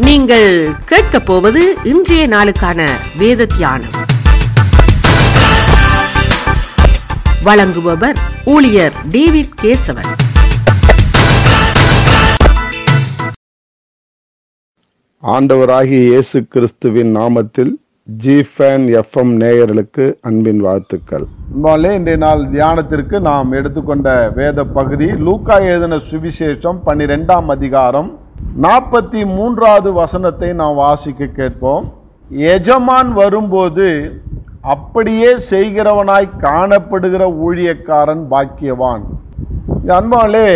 நீங்கள் கேட்கப் போவது இன்றைய நாளுக்கான வேத தியானம் வழங்குபவர் ஊழியர் டேவிட் கேசவன் ஆண்டவராகிய இயேசு கிறிஸ்துவின் நாமத்தில் ஜிஃபேன் எஃப்எம் நேயர்களுக்கு அன்பின் வாழ்த்துக்கள் அன்பாலே இன்றைய நாள் தியானத்திற்கு நாம் எடுத்துக்கொண்ட வேத பகுதி லூக்கா எழுதின சுவிசேஷம் பன்னிரெண்டாம் அதிகாரம் நாற்பத்தி மூன்றாவது வசனத்தை நாம் வாசிக்க கேட்போம் எஜமான் வரும்போது அப்படியே செய்கிறவனாய் காணப்படுகிற ஊழியக்காரன் பாக்கியவான் அன்பாலே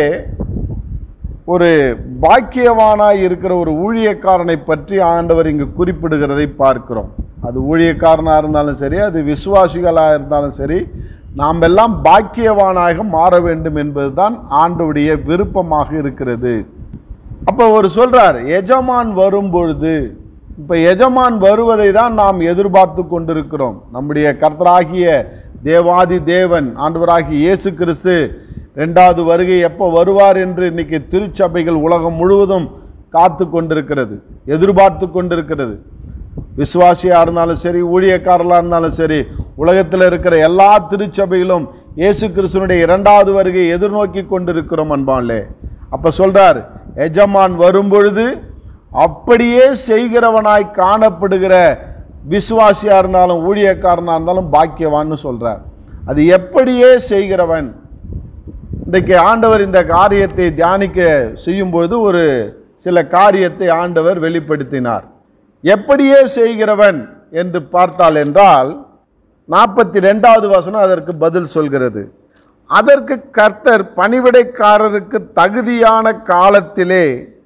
ஒரு பாக்கியவானாய் இருக்கிற ஒரு ஊழியக்காரனை பற்றி ஆண்டவர் இங்கு குறிப்பிடுகிறதை பார்க்கிறோம் அது ஊழியக்காரனா இருந்தாலும் சரி அது விசுவாசிகளாக இருந்தாலும் சரி நாம் எல்லாம் பாக்கியவானாக மாற வேண்டும் என்பதுதான் ஆண்டவுடைய விருப்பமாக இருக்கிறது அப்போ ஒரு சொல்றார் எஜமான் வரும்பொழுது இப்போ எஜமான் வருவதை தான் நாம் எதிர்பார்த்து கொண்டிருக்கிறோம் நம்முடைய கர்த்தராகிய தேவாதி தேவன் ஆண்டவராகிய இயேசு கிறிஸ்து ரெண்டாவது வருகை எப்போ வருவார் என்று இன்னைக்கு திருச்சபைகள் உலகம் முழுவதும் காத்து கொண்டிருக்கிறது எதிர்பார்த்து கொண்டிருக்கிறது விசுவாசியாக இருந்தாலும் சரி ஊழியக்காரர்களாக இருந்தாலும் சரி உலகத்தில் இருக்கிற எல்லா திருச்சபைகளும் இயேசு கிறிஸ்துனுடைய இரண்டாவது வருகை எதிர்நோக்கி கொண்டிருக்கிறோம் அன்பான்லே அப்போ சொல்றார் எஜமான் வரும்பொழுது அப்படியே செய்கிறவனாய் காணப்படுகிற விசுவாசியா இருந்தாலும் ஊழியக்காரனா இருந்தாலும் பாக்கியவான்னு சொல்றார் அது எப்படியே செய்கிறவன் இன்றைக்கு ஆண்டவர் இந்த காரியத்தை தியானிக்க செய்யும்பொழுது ஒரு சில காரியத்தை ஆண்டவர் வெளிப்படுத்தினார் எப்படியே செய்கிறவன் என்று பார்த்தால் என்றால் நாற்பத்தி ரெண்டாவது வசனம் அதற்கு பதில் சொல்கிறது அதற்கு கர்த்தர் பணிவிடைக்காரருக்கு தகுதியான காலத்திலே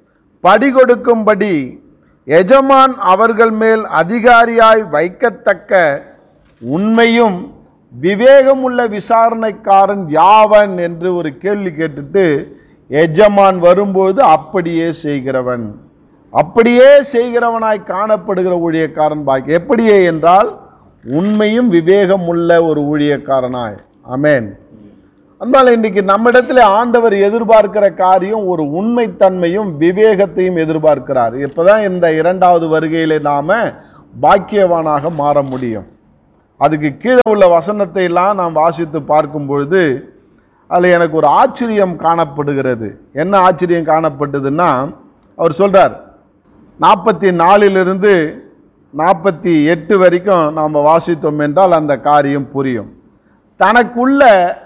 படி கொடுக்கும்படி எஜமான் அவர்கள் மேல் அதிகாரியாய் வைக்கத்தக்க உண்மையும் விவேகமுள்ள விசாரணைக்காரன் யாவன் என்று ஒரு கேள்வி கேட்டுட்டு எஜமான் வரும்போது அப்படியே செய்கிறவன் அப்படியே செய்கிறவனாய் காணப்படுகிற ஊழியக்காரன் பாக்கி எப்படியே என்றால் உண்மையும் விவேகம் உள்ள ஒரு ஊழியக்காரனாய் அமேன் அதனால இன்னைக்கு நம்மிடத்தில் ஆண்டவர் எதிர்பார்க்கிற காரியம் ஒரு உண்மைத்தன்மையும் விவேகத்தையும் எதிர்பார்க்கிறார் இப்பதான் இந்த இரண்டாவது வருகையிலே நாம பாக்கியவானாக மாற முடியும் அதுக்கு கீழே உள்ள வசனத்தை எல்லாம் நாம் வாசித்து பார்க்கும் பொழுது அதில் எனக்கு ஒரு ஆச்சரியம் காணப்படுகிறது என்ன ஆச்சரியம் காணப்பட்டதுன்னா அவர் சொல்றார் நாற்பத்தி நாலிலிருந்து நாற்பத்தி எட்டு வரைக்கும் நாம் வாசித்தோம் என்றால் அந்த காரியம் புரியும் தனக்குள்ள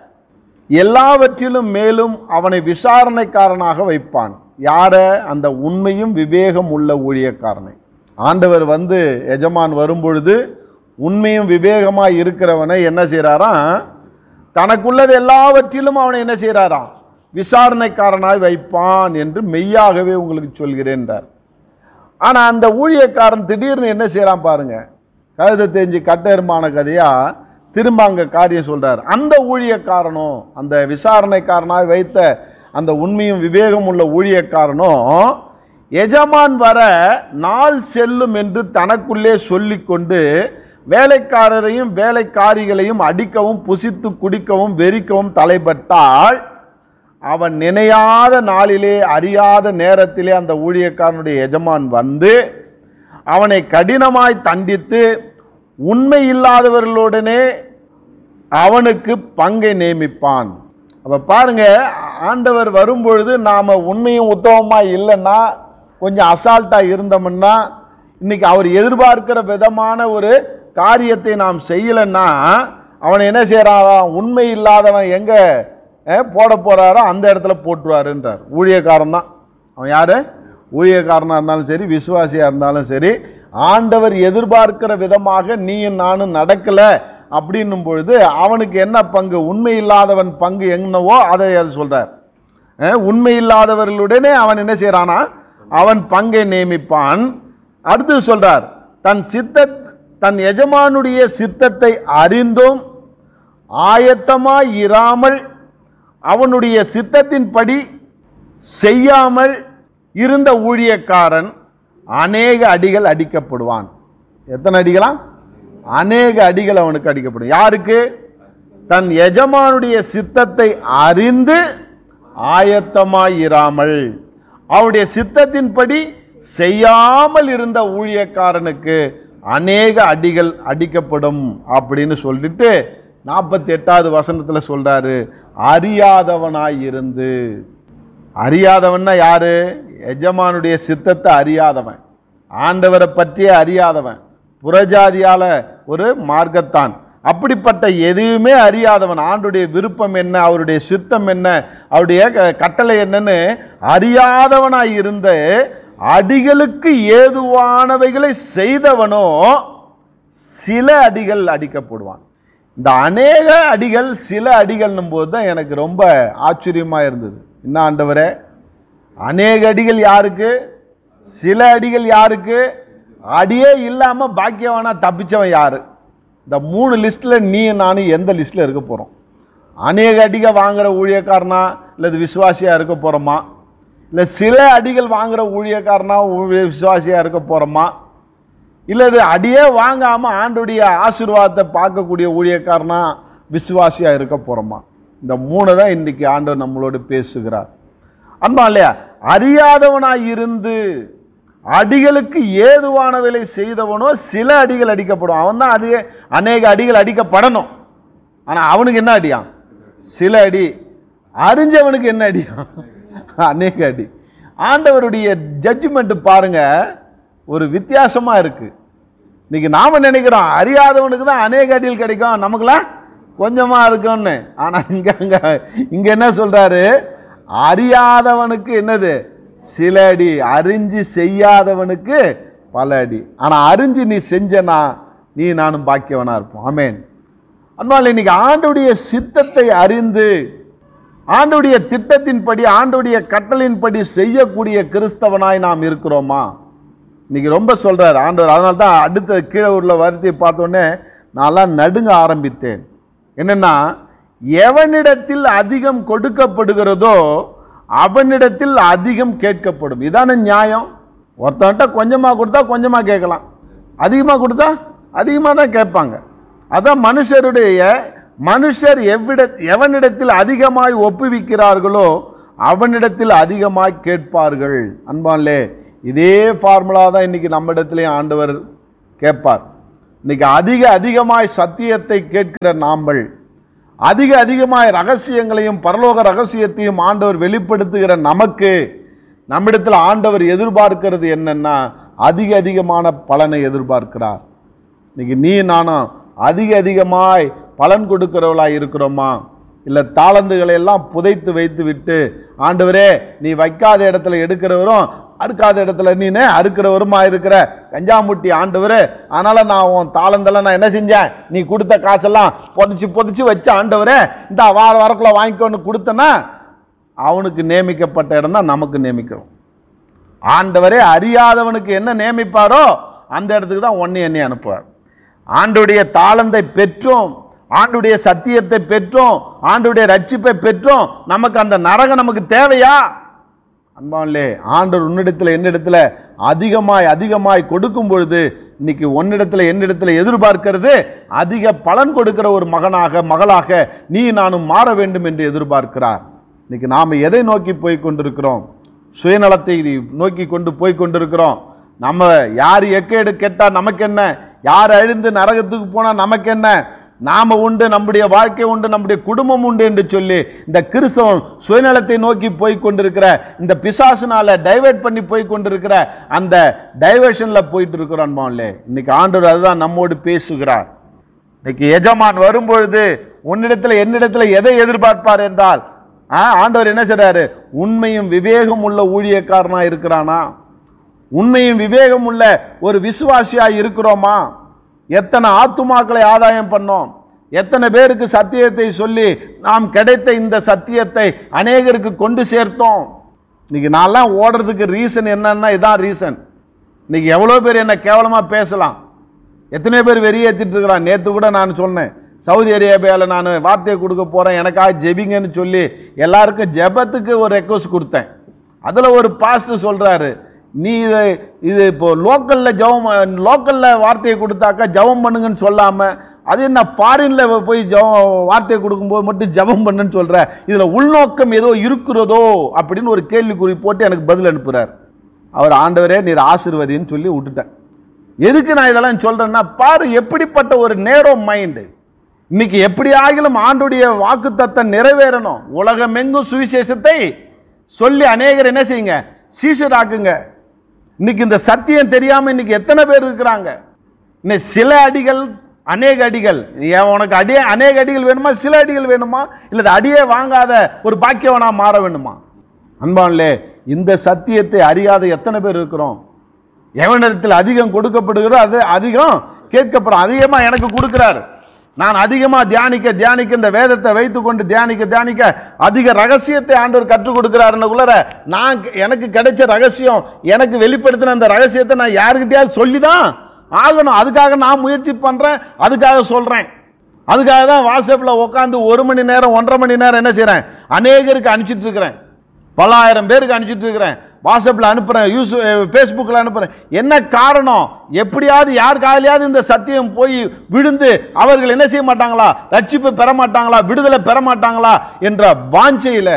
எல்லாவற்றிலும் மேலும் அவனை விசாரணைக்காரனாக வைப்பான் யார அந்த உண்மையும் விவேகம் உள்ள ஊழியக்காரனை ஆண்டவர் வந்து எஜமான் வரும்பொழுது உண்மையும் விவேகமாய் இருக்கிறவனை என்ன செய்கிறாராம் தனக்குள்ளது எல்லாவற்றிலும் அவனை என்ன செய்கிறாராம் விசாரணைக்காரனாய் வைப்பான் என்று மெய்யாகவே உங்களுக்கு சொல்கிறேன்றார் ஆனால் அந்த ஊழியக்காரன் திடீர்னு என்ன செய்கிறான் பாருங்க கழுதை தெரிஞ்சு கட்டெருமான கதையா திரும்ப அங்க காரியம் சொல்றார் அந்த ஊழியக்காரனும் அந்த விசாரணைக்காரனாய் வைத்த அந்த உண்மையும் விவேகம் உள்ள ஊழியக்காரனும் எஜமான் வர நாள் செல்லும் என்று தனக்குள்ளே சொல்லிக்கொண்டு வேலைக்காரரையும் வேலைக்காரிகளையும் அடிக்கவும் புசித்து குடிக்கவும் வெறிக்கவும் தலைப்பட்டால் அவன் நினையாத நாளிலே அறியாத நேரத்திலே அந்த ஊழியக்காரனுடைய எஜமான் வந்து அவனை கடினமாய் தண்டித்து உண்மை இல்லாதவர்களுடனே அவனுக்கு பங்கை நியமிப்பான் அப்ப பாருங்க ஆண்டவர் வரும்பொழுது நாம உண்மையும் உத்தமமா இல்லைன்னா கொஞ்சம் அசால்ட்டா இருந்தோம்னா இன்னைக்கு அவர் எதிர்பார்க்கிற விதமான ஒரு காரியத்தை நாம் செய்யலைன்னா அவனை என்ன செய்யறான் உண்மை இல்லாதவன் எங்க அஹ், போட போறாரோ அந்த இடத்துல போட்டுருவாருன்றார் ஊழியக்காரன் தான் அவன் யாரு ஊழியக்காரனா இருந்தாலும் சரி விசுவாசியா இருந்தாலும் சரி ஆண்டவர் எதிர்பார்க்கிற விதமாக நீயும் நானும் நடக்கல அப்படின்னும் பொழுது அவனுக்கு என்ன பங்கு உண்மை இல்லாதவன் பங்கு என்னவோ அதை அது சொல்றார் அஹ், உண்மை இல்லாதவர்களுடனே அவன் என்ன செய்யறானா அவன் பங்கை நியமிப்பான் அடுத்து சொல்றார் தன் சித்த தன் எஜமானுடைய சித்தத்தை அறிந்தும் ஆயத்தமாய் இராமல் அவனுடைய சித்தத்தின்படி செய்யாமல் இருந்த ஊழியக்காரன் அநேக அடிகள் அடிக்கப்படுவான் எத்தனை அடிகளா அநேக அடிகள் அவனுக்கு அடிக்கப்படும் யாருக்கு தன் எஜமானுடைய சித்தத்தை அறிந்து ஆயத்தமாயிராமல் அவருடைய சித்தத்தின்படி செய்யாமல் இருந்த ஊழியக்காரனுக்கு அநேக அடிகள் அடிக்கப்படும் அப்படின்னு சொல்லிட்டு நாற்பத்தி எட்டாவது வசனத்துல சொல்றாரு அறியாதவனாய் இருந்து அறியாதவன்னா யாரு எஜமானுடைய சித்தத்தை அறியாதவன் ஆண்டவரை பற்றியே அறியாதவன் புறஜாதியால ஒரு மார்க்கத்தான் அப்படிப்பட்ட எதையுமே அறியாதவன் ஆண்டுடைய விருப்பம் என்ன அவருடைய சித்தம் என்ன அவருடைய க- கட்டளை என்னன்னு அறியாதவனாய் இருந்த அடிகளுக்கு ஏதுவானவைகளை செய்தவனோ சில அடிகள் அடிக்கப்படுவான் இந்த அநேக அடிகள் சில அடிகள்னும் போது தான் எனக்கு ரொம்ப ஆச்சரியமா இருந்தது என்ன ஆண்டவரே அநேக அடிகள் யாருக்கு சில அடிகள் யாருக்கு அடியே இல்லாம பாக்கியவானா தப்பிச்சவன் யாரு இந்த மூணு லிஸ்ட்ல நீ நானும் எந்த லிஸ்ட்ல இருக்க போறோம் அநேக அடிக வாங்குற ஊழியக்காரனா இல்லது விசுவாசியா இருக்க போறோமா இல்ல சில அடிகள் வாங்குற ஊழியக்காரனா ஊழிய விசுவாசியா இருக்க போறோமா இல்லது அடியே வாங்காம ஆண்டுடைய ஆசீர்வாதத்தை பார்க்கக்கூடிய ஊழியக்காரனா விசுவாசியா இருக்க போறோமா இந்த மூணு தான் இன்னைக்கு ஆண்டவர் நம்மளோடு பேசுகிறார் அன்பா இல்லையா அறியாதவனாய் இருந்து அடிகளுக்கு ஏதுவானவளை செய்தவனோ சில அடிகள் அடிக்கப்படும் அவன் தான் அதிக அநேக அடிகள் அடிக்கப்படணும் ஆனா அவனுக்கு என்ன அடியான் சில அடி அறிஞ்சவனுக்கு என்ன அடியான் அநேக அடி ஆண்டவருடைய ஜட்ஜ்மெண்ட் பாருங்க ஒரு வித்தியாசமா இருக்கு இன்னைக்கு நாம நினைக்கிறோம் அறியாதவனுக்கு தான் அநேக அடிகள் கிடைக்கும் நமக்குலாம் கொஞ்சமா இருக்கும்னு ஆனா இங்க அங்க இங்க என்ன சொல்றாரு அறியாதவனுக்கு என்னது சில அடி அறிஞ்சு செய்யாதவனுக்கு பல அடி ஆனா அறிஞ்சு நீ செஞ்சனா நீ நானும் பாக்கியவனா இருப்போம் ஆமென் அதனால இன்னைக்கு ஆண்டுடைய சித்தத்தை அறிந்து ஆண்டுடைய திட்டத்தின்படி ஆண்டுடைய கட்டளையின்படி செய்யக்கூடிய கிறிஸ்தவனாய் நாம் இருக்கிறோமா இன்னைக்கு ரொம்ப சொல்றாரு ஆண்டவர் அதனால தான் அடுத்த கீழே உள்ள வார்த்தையை பார்த்தோன்னே நான்லாம் நடுங்க ஆரம்பித்தேன் என்னன்னா எவனிடத்தில் அதிகம் கொடுக்கப்படுகிறதோ அவனிடத்தில் அதிகம் கேட்கப்படும் இதான நியாயம் ஒருத்தன்ட்ட கொஞ்சமா கொடுத்தா கொஞ்சமா கேட்கலாம் அதிகமா கொடுத்தா அதிகமா தான் கேட்பாங்க அதான் மனுஷருடைய மனுஷர் எவ்விட எவனிடத்தில் அதிகமாய் ஒப்புவிக்கிறார்களோ அவனிடத்தில் அதிகமாய் கேட்பார்கள் அன்பான்லே இதே ஃபார்முலா தான் இன்னைக்கு நம்ம இடத்துலயும் ஆண்டவர் கேட்பார் இன்னைக்கு அதிக அதிகமாய் சத்தியத்தை கேட்கிற நாங்கள் அதிக அதிகமாய் ரகசியங்களையும் பரலோக ரகசியத்தையும் ஆண்டவர் வெளிப்படுத்துகிற நமக்கு நம்மிடத்தில் ஆண்டவர் எதிர்பார்க்கிறது என்னன்னா அதிக அதிகமான பலனை எதிர்பார்க்கிறார் இன்னைக்கு நீ நானும் அதிக அதிகமாய் பலன் கொடுக்கிறவளாய் இருக்கிறோமா இல்ல தாளந்துகளை எல்லாம் புதைத்து வைத்து விட்டு ஆண்டவரே நீ வைக்காத இடத்துல எடுக்கிறவரும் அறுக்காத இடத்துல நீனு அறுக்கிறவருமா இருக்கிற கஞ்சாமுட்டி ஆண்டவரே அதனால நான் உன் தாளந்தெல்லாம் நான் என்ன செஞ்சேன் நீ கொடுத்த காசெல்லாம் புதைச்சு புதைச்சு வச்ச ஆண்டவரே இந்த வார வாரக்குள்ள வாங்கிக்கோன்னு கொடுத்தனா அவனுக்கு நியமிக்கப்பட்ட இடம் தான் நமக்கு நியமிக்கிறோம் ஆண்டவரே அறியாதவனுக்கு என்ன நியமிப்பாரோ அந்த இடத்துக்கு தான் ஒன்னு என்னை அனுப்புவார் ஆண்டுடைய தாளந்தை பெற்றோம் ஆண்டுடைய சத்தியத்தை பெற்றோம் ஆண்டுடைய ரட்சிப்பை பெற்றோம் நமக்கு அந்த நரகம் நமக்கு தேவையா அன்பான்லே ஆண்டவர் உன்னிடத்தில் என்னிடத்தில் அதிகமாய் அதிகமாய் கொடுக்கும் பொழுது இன்னைக்கு உன்னிடத்தில் என்னிடத்தில் எதிர்பார்க்கிறது அதிக பலன் கொடுக்கிற ஒரு மகனாக மகளாக நீ நானும் மாற வேண்டும் என்று எதிர்பார்க்கிறார் இன்னைக்கு நாம் எதை நோக்கி போய் கொண்டிருக்கிறோம் சுயநலத்தை நோக்கி கொண்டு போய் கொண்டிருக்கிறோம் நம்ம யார் எக்கேடு கெட்டா நமக்கு என்ன யார் அழிந்து நரகத்துக்கு போனா நமக்கு என்ன நாம உண்டு நம்முடைய வாழ்க்கை உண்டு நம்முடைய குடும்பம் உண்டு என்று சொல்லி இந்த கிறிஸ்தவன் சுயநலத்தை நோக்கி போய் கொண்டிருக்கிற இந்த பிசாசுனால டைவர்ட் பண்ணி போய் கொண்டிருக்கிற அந்த டைவர்ஷன்ல போயிட்டு இருக்கிறோம் மாவுலே இன்னைக்கு ஆண்டவர் அதுதான் நம்மோடு பேசுகிறார் இன்னைக்கு எஜமான் வரும்பொழுது உன்னிடத்துல என்னிடத்துல எதை எதிர்பார்ப்பார் என்றால் ஆ, ஆண்டவர் என்ன செய்றாரு உண்மையும் விவேகம் உள்ள ஊழியக்காரனா இருக்கிறானா உண்மையும் விவேகம் உள்ள ஒரு விசுவாசியா இருக்கிறோமா எத்தனை ஆத்துமாக்களை ஆதாயம் பண்ணோம் எத்தனை பேருக்கு சத்தியத்தை சொல்லி நாம் கிடைத்த இந்த சத்தியத்தை அநேகருக்கு கொண்டு சேர்த்தோம் இன்னைக்கு நான்லாம் ஓடுறதுக்கு ரீசன் என்னன்னா இதான் ரீசன் இன்னைக்கு எவ்வளோ பேர் என்ன கேவலமா பேசலாம் எத்தனை பேர் வெறியேற்றிட்டு இருக்கிறான் நேற்று கூட நான் சொன்னேன் சவுதி அரேபியாவில் நான் வார்த்தையை கொடுக்க போகிறேன் எனக்காக ஜெபிங்கன்னு சொல்லி எல்லாருக்கும் ஜெபத்துக்கு ஒரு ரெக்வஸ்ட் கொடுத்தேன் அதில் ஒரு பாஸ்டர் சொல்கிறாரு நீ இது இது இப்போ லோக்கலில் ஜெபம் லோக்கலில் வார்த்தையை கொடுத்தாக்கா ஜெபம் பண்ணுங்கன்னு சொல்லாமல் அது என்ன ஃபாரினில் போய் ஜெபம் வார்த்தையை கொடுக்கும்போது மட்டும் ஜெபம் பண்ணுன்னு சொல்கிற இதில் உள்நோக்கம் ஏதோ இருக்கிறதோ அப்படின்னு ஒரு கேள்விக்குறி போட்டு எனக்கு பதில் அனுப்புகிறார் அவர் ஆண்டவரே நீர் ஆசீர்வதின்னு சொல்லி விட்டுட்டேன் எதுக்கு நான் இதெல்லாம் சொல்றேன்னா பாரு எப்படிப்பட்ட ஒரு நேரோ மைண்டு இன்னைக்கு எப்படி ஆகிலும் ஆண்டுடைய வாக்கு நிறைவேறணும் உலகமெங்கும் சுவிசேஷத்தை சொல்லி அநேகர் என்ன செய்யுங்க சீஷராக்குங்க இன்னைக்கு இந்த சத்தியம் தெரியாம இன்னைக்கு எத்தனை பேர் இருக்கிறாங்க இன்னைக்கு சில அடிகள் அநேக அடிகள் ஏன் உனக்கு அடியே அநேக அடிகள் வேணுமா சில அடிகள் வேணுமா இல்ல அடியே வாங்காத ஒரு பாக்கியவனா மாற வேண்டுமா அன்பான்லே இந்த சத்தியத்தை அறியாத எத்தனை பேர் இருக்கிறோம் எவனிடத்தில் அதிகம் கொடுக்கப்படுகிறோ அது அதிகம் கேட்கப்படும் அதிகமா எனக்கு கொடுக்கிறார் நான் அதிகமா தியானிக்க தியானிக்க இந்த வேதத்தை வைத்துக்கொண்டு தியானிக்க தியானிக்க அதிக ரகசியத்தை ஆண்டவர் கற்றுக் கொடுக்கிறாருன்னுக்குள்ளார நான் எனக்கு கிடைச்ச ரகசியம் எனக்கு வெளிப்படுத்தின அந்த ரகசியத்தை நான் யாருக்கிட்டயாவது சொல்லிதான் ஆகணும் அதுக்காக நான் முயற்சி பண்றேன் அதுக்காக சொல்றேன் அதுக்காக தான் வாட்ஸ்அப்பில் உட்காந்து ஒரு மணி நேரம் ஒன்றரை மணி நேரம் என்ன செய்றேன் அநேகருக்கு அனுப்பிச்சிட்டு இருக்கிறேன் பல ஆயிரம் பேருக்கு அனுப்பிச்சிட்டு இருக்கிறேன் வாட்ஸ்அப்பில் அனுப்புகிறேன் யூஸ் ஃபேஸ்புக்கில் அனுப்புகிறேன் என்ன காரணம் எப்படியாவது யார் காலையாவது இந்த சத்தியம் போய் விழுந்து அவர்கள் என்ன செய்ய மாட்டாங்களா ரட்சிப்பு பெற மாட்டாங்களா விடுதலை பெற மாட்டாங்களா என்ற வாஞ்சையில்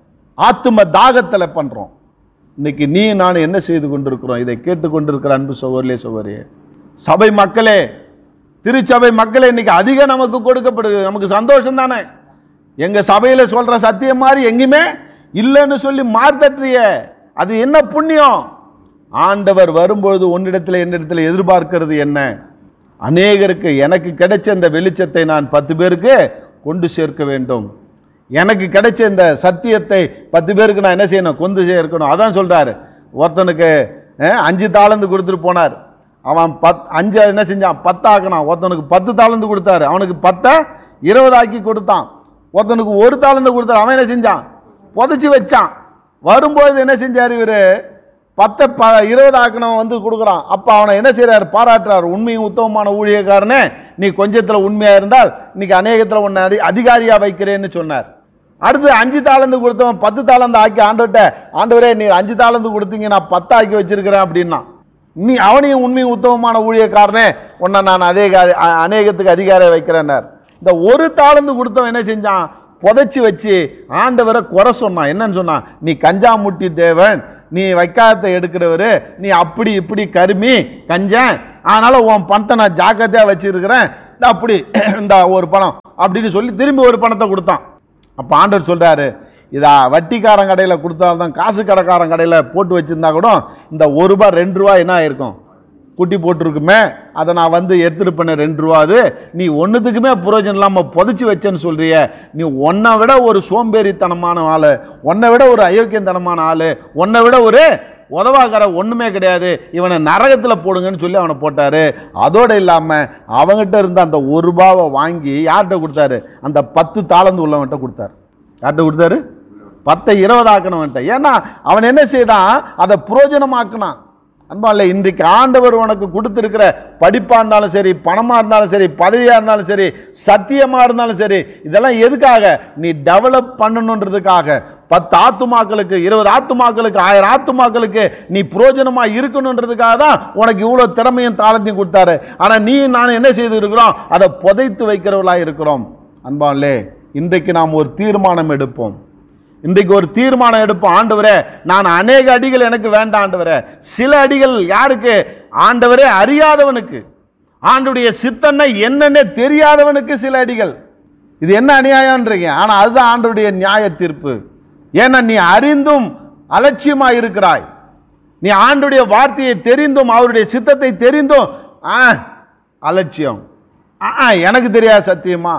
ஆத்தும தாகத்தில் பண்ணுறோம் இன்னைக்கு நீ நான் என்ன செய்து கொண்டிருக்கிறோம் இதை கேட்டுக்கொண்டிருக்கிற அன்பு சகோதரியே சகோதரியே சபை மக்களே திருச்சபை மக்களே இன்னைக்கு அதிகம் நமக்கு கொடுக்கப்படுது நமக்கு சந்தோஷம் தானே எங்க சபையில சொல்ற சத்தியம் மாதிரி எங்கேயுமே இல்லைன்னு சொல்லி மார்த்தற்றிய அது என்ன புண்ணியம் ஆண்டவர் வரும்பொழுது உன்னிடத்தில் என்னிடத்தில் எதிர்பார்க்கிறது என்ன அநேகருக்கு எனக்கு கிடைச்ச இந்த வெளிச்சத்தை நான் பத்து பேருக்கு கொண்டு சேர்க்க வேண்டும் எனக்கு கிடைச்ச இந்த சத்தியத்தை பத்து பேருக்கு நான் என்ன செய்யணும் கொண்டு சேர்க்கணும் அதான் சொல்றாரு ஒருத்தனுக்கு அஹ், அஞ்சு தாளந்து கொடுத்துட்டு போனார் அவன் பத் அஞ்சு என்ன செஞ்சான் பத்தாக்கினான் ஒருத்தனுக்கு பத்து தாளந்து கொடுத்தாரு அவனுக்கு பத்தை இருபதாக்கி கொடுத்தான் ஒருத்தனுக்கு ஒரு தாளந்து கொடுத்தாரு அவன் என்ன செஞ்சான் புதைச்சி வச்சான் வரும்போது என்ன செஞ்சார் இவரு பத்தை ப இருபது ஆக்கணம் வந்து கொடுக்குறான் அப்போ அவனை என்ன செய்றாரு பாராட்டுறாரு உண்மையும் உத்தமமான ஊழியக்காரனே நீ கொஞ்சத்தில் உண்மையாக இருந்தால் இன்னைக்கு அநேகத்தில் உன்னை அதி அதிகாரியாக வைக்கிறேன்னு சொன்னார் அடுத்து அஞ்சு தாளந்து கொடுத்தவன் பத்து தாளந்து ஆக்கி ஆண்டவர்கிட்ட ஆண்டவரே நீ அஞ்சு தாளந்து கொடுத்தீங்க நான் பத்து ஆக்கி வச்சிருக்கிறேன் அப்படின்னா நீ அவனையும் உண்மையும் உத்தமமான ஊழியக்காரனே உன்னை நான் அதே கா- அ- அநேகத்துக்கு அதிகாரியை வைக்கிறேன்னார் இந்த ஒரு தாளந்து கொடுத்தவன் என்ன செஞ்சான் புதைச்சி வச்சு ஆண்டவரை குறை சொன்னான் என்னன்னு சொன்னான் நீ கஞ்சா முட்டி தேவன் நீ வைக்காத எடுக்கிறவரு நீ அப்படி இப்படி கருமி கஞ்சன் அதனால உன் பணத்தை நான் ஜாக்கிரதையா வச்சிருக்கிறேன் இந்த அப்படி இந்த ஒரு பணம் அப்படின்னு சொல்லி திரும்பி ஒரு பணத்தை கொடுத்தான் அப்போ ஆண்டவர் சொல்றாரு இதா வட்டிக்காரன் கடையில் கொடுத்தால்தான் காசு கடைக்காரன் கடையில் போட்டு வச்சிருந்தா கூட இந்த ஒரு ரூபாய் ரெண்டு ரூபாய் என்ன ஆயிருக்கும் குட்டி போட்டிருக்குமே அதை நான் வந்து எடுத்துட்டு பண்ண ரெண்டு ரூபா அது நீ ஒன்றுத்துக்குமே பிரயோஜனம் இல்லாமல் புதைச்சி வச்சேன்னு சொல்றிய நீ உன்னை விட ஒரு சோம்பேறித்தனமான ஆள் உன்னை விட ஒரு அயோக்கியத்தனமான ஆள் உன்னை விட ஒரு உதவாக்கார ஒண்ணுமே கிடையாது இவனை நரகத்துல போடுங்கன்னு சொல்லி அவனை போட்டாரு அதோட இல்லாம அவங்கிட்ட இருந்த அந்த ஒரு ரூபாவை வாங்கி யார்கிட்ட கொடுத்தாரு அந்த பத்து தாளந்து உள்ளவன்கிட்ட கொடுத்தாரு யார்கிட்ட கொடுத்தாரு பத்தை இருபதாக்கணும்ட்ட ஏன்னா அவன் என்ன செய்தான் அதை புரோஜனமாக்குனான் அன்பால இன்றைக்கு ஆண்டவர் உனக்கு கொடுத்திருக்கிற படிப்பா இருந்தாலும் சரி பணமா இருந்தாலும் சரி பதவியா இருந்தாலும் சரி சத்தியமா இருந்தாலும் சரி இதெல்லாம் எதுக்காக நீ டெவலப் பண்ணணுன்றதுக்காக பத்து ஆத்துமாக்களுக்கு இருபது ஆத்துமாக்களுக்கு ஆயிரம் ஆத்துமாக்களுக்கு நீ புரோஜனமா இருக்கணுன்றதுக்காக தான் உனக்கு இவ்வளவு திறமையும் தாளத்தையும் கொடுத்தாரு ஆனா நீ நான் என்ன செய்து இருக்கிறோம் அதை புதைத்து வைக்கிறவர்களா இருக்கிறோம் அன்பாலே இன்றைக்கு நாம் ஒரு தீர்மானம் எடுப்போம் இன்றைக்கு ஒரு தீர்மானம் எடுப்போம் ஆண்டவரே நான் அநேக அடிகள் எனக்கு வேண்டாம் ஆண்டவரே சில அடிகள் யாருக்கு ஆண்டவரே அறியாதவனுக்கு ஆண்டுடைய சித்தனை என்னன்னே தெரியாதவனுக்கு சில அடிகள் இது என்ன அநியாயம்ன்றீங்க ஆனா அதுதான் ஆண்டவருடைய நியாய தீர்ப்பு ஏன்னா நீ அறிந்தும் அலட்சியமா இருக்கிறாய் நீ ஆண்டுடைய வார்த்தையை தெரிந்தும் அவருடைய சித்தத்தை தெரிந்தும் ஆ அலட்சியம் ஆ ஆ, எனக்கு தெரியாது சத்தியமா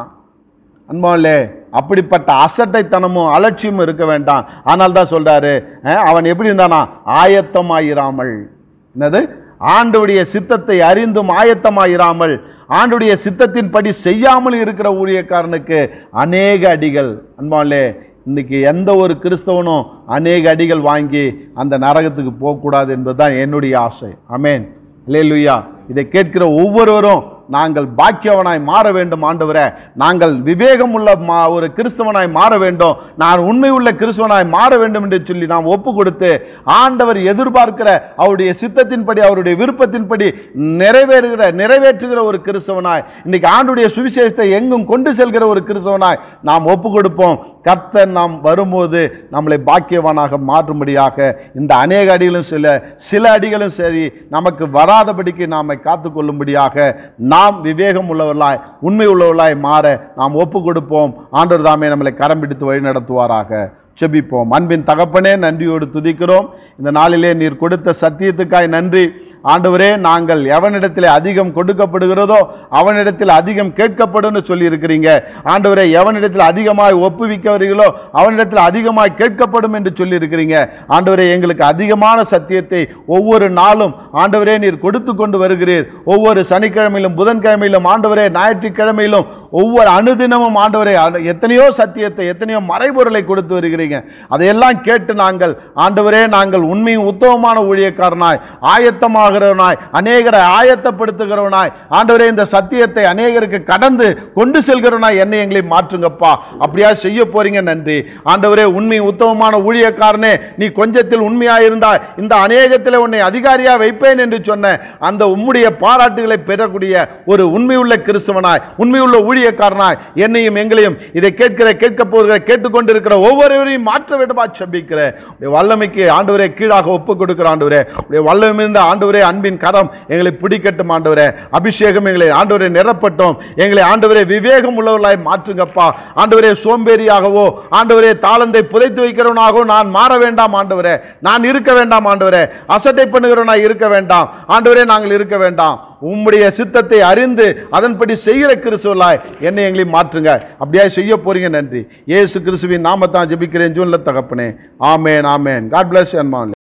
அன்பாலே அப்படிப்பட்ட அசட்டைத்தனமும் அலட்சியமும் இருக்க வேண்டாம் ஆனால் தான் சொல்றாரு அஹ், அவன் எப்படி இருந்தானா ஆயத்தமாயிராமல் என்னது ஆண்டுடைய சித்தத்தை அறிந்தும் ஆயத்தமாயிராமல் ஆண்டுடைய சித்தத்தின்படி செய்யாமல் இருக்கிற ஊழியக்காரனுக்கு அநேக அடிகள் அன்பாலே இன்னைக்கு எந்த ஒரு கிறிஸ்தவனும் அநேக அடிகள் வாங்கி அந்த நரகத்துக்கு போகக்கூடாது என்பதுதான் என்னுடைய ஆசை அமேன் லேலுயா இதை கேட்கிற ஒவ்வொருவரும் நாங்கள் பாக்கியவனாய் மாற வேண்டும் ஆண்டவரே நாங்கள் விவேகம் உள்ள மா- ஒரு கிறிஸ்தவனாய் மாற வேண்டும் நான் உண்மை உள்ள கிறிஸ்தவனாய் மாற வேண்டும் என்று சொல்லி நாம் ஒப்பு கொடுத்து ஆண்டவர் எதிர்பார்க்கிற அவருடைய சித்தத்தின்படி அவருடைய விருப்பத்தின்படி நிறைவேறுகிற நிறைவேற்றுகிற ஒரு கிறிஸ்தவனாய் இன்னைக்கு ஆண்டுடைய சுவிசேஷத்தை எங்கும் கொண்டு செல்கிற ஒரு கிறிஸ்தவனாய் நாம் ஒப்பு கொடுப்போம் கர்த்தர் நாம் வரும்போது நம்மளை பாக்கியவானாக மாற்றும்படியாக இந்த அநேக அடிகளும் சில சில அடிகளும் சரி நமக்கு வராதபடிக்கு நாமை காத்துக்கொள்ளும்படியாக நாம் விவேகம் உள்ளவர்களாய் உண்மை உள்ளவர்களாய் மாற நாம் ஒப்பு கொடுப்போம் ஆண்டவர் தாமே நம்மளை கரம் பிடித்து வழி நடத்துவாராக செபிப்போம் அன்பின் தகப்பனே நன்றியோடு துதிக்கிறோம் இந்த நாளிலே நீர் கொடுத்த சத்தியத்துக்காய் நன்றி ஆண்டவரே நாங்கள் எவனிடத்தில் அதிகம் கொடுக்கப்படுகிறதோ அவனிடத்தில் அதிகம் கேட்கப்படும்னு சொல்லி இருக்கிறீங்க ஆண்டவரே எவனிடத்தில் அதிகமாய் ஒப்புவிக்கிறீர்களோ அவனிடத்தில் அதிகமாய் கேட்கப்படும் என்று சொல்லி இருக்கிறீங்க ஆண்டவரே எங்களுக்கு அதிகமான சத்தியத்தை ஒவ்வொரு நாளும் ஆண்டவரே நீர் கொடுத்து கொண்டு வருகிறீர் ஒவ்வொரு சனிக்கிழமையிலும் புதன்கிழமையிலும் ஆண்டவரே ஞாயிற்றுக்கிழமையிலும் ஒவ்வொரு அனுதினமும் ஆண்டவரே அனு- எத்தனையோ சத்தியத்தை எத்தனையோ மறைபொருளை கொடுத்து வருகிறீங்க அதையெல்லாம் கேட்டு நாங்கள் ஆண்டவரே நாங்கள் உண்மையும் உத்தமமான ஊழியக்காரனாய் ஆயத்தமாகிறவனாய் அநேகரை ஆயத்தப்படுத்துகிறவனாய் ஆண்டவரே இந்த சத்தியத்தை அநேகருக்கு கடந்து கொண்டு செல்கிறவனாய் என்னை எங்களை மாற்றுங்கப்பா அப்படியா செய்ய போறீங்க நன்றி ஆண்டவரே உண்மை உத்தமமான ஊழியக்காரனே நீ கொஞ்சத்தில் உண்மையாயிருந்தாய் இந்த அநேகத்தில் உன்னை அதிகாரியா வைப்பேன் என்று சொன்ன அந்த உம்முடைய பாராட்டுகளை பெறக்கூடிய ஒரு உண்மையுள்ள கிறிஸ்தவனாய் உண்மையுள்ள ஊழியக்காரனாய் என்னையும் எங்களையும் இதை கேட்கிற கேட்க போகிற கேட்டுக்கொண்டிருக்கிற ஒவ்வொருவரையும் மாற்ற வேண்டுமா செபிக்கிற உடைய வல்லமைக்கு ஆண்டவரே கீழாக ஒப்பு கொடுக்கிற ஆண்டவரே உடைய வல்லமை இருந்த ஆண்டவரே அன்பின் கரம் எங்களை பிடிக்கட்டும் ஆண்டவரே அபிஷேகம் எங்களை ஆண்டவரே நிரப்பட்டும் எங்களை ஆண்டவரே விவேகம் உள்ளவர்களாய் மாற்றுங்கப்பா ஆண்டவரே சோம்பேறியாகவோ ஆண்டவரே தாளந்தை புதைத்து வைக்கிறவனாகவோ நான் மாற வேண்டாம் ஆண்டவரே நான் இருக்க வேண்டாம் ஆண்டவரே அசட்டை பண்ணுகிறவனாய் இருக்க வேண்டாம் ஆண்டவரே நாங்கள் இருக்க வேண்டாம் உம்முடைய சித்தத்தை அறிந்து அதன்படி செய்கிற கிறிஸ்துவலாய் என்னை எங்களை மாற்றுங்க அப்படியே செய்ய போறீங்க நன்றி இயேசு கிறிஸ்துவின் நாமத்தான் ஜெபிக்கிறேன் ஜூன்ல தகப்பனே ஆமேன் ஆமேன் காட் பிளஸ் அன்மான்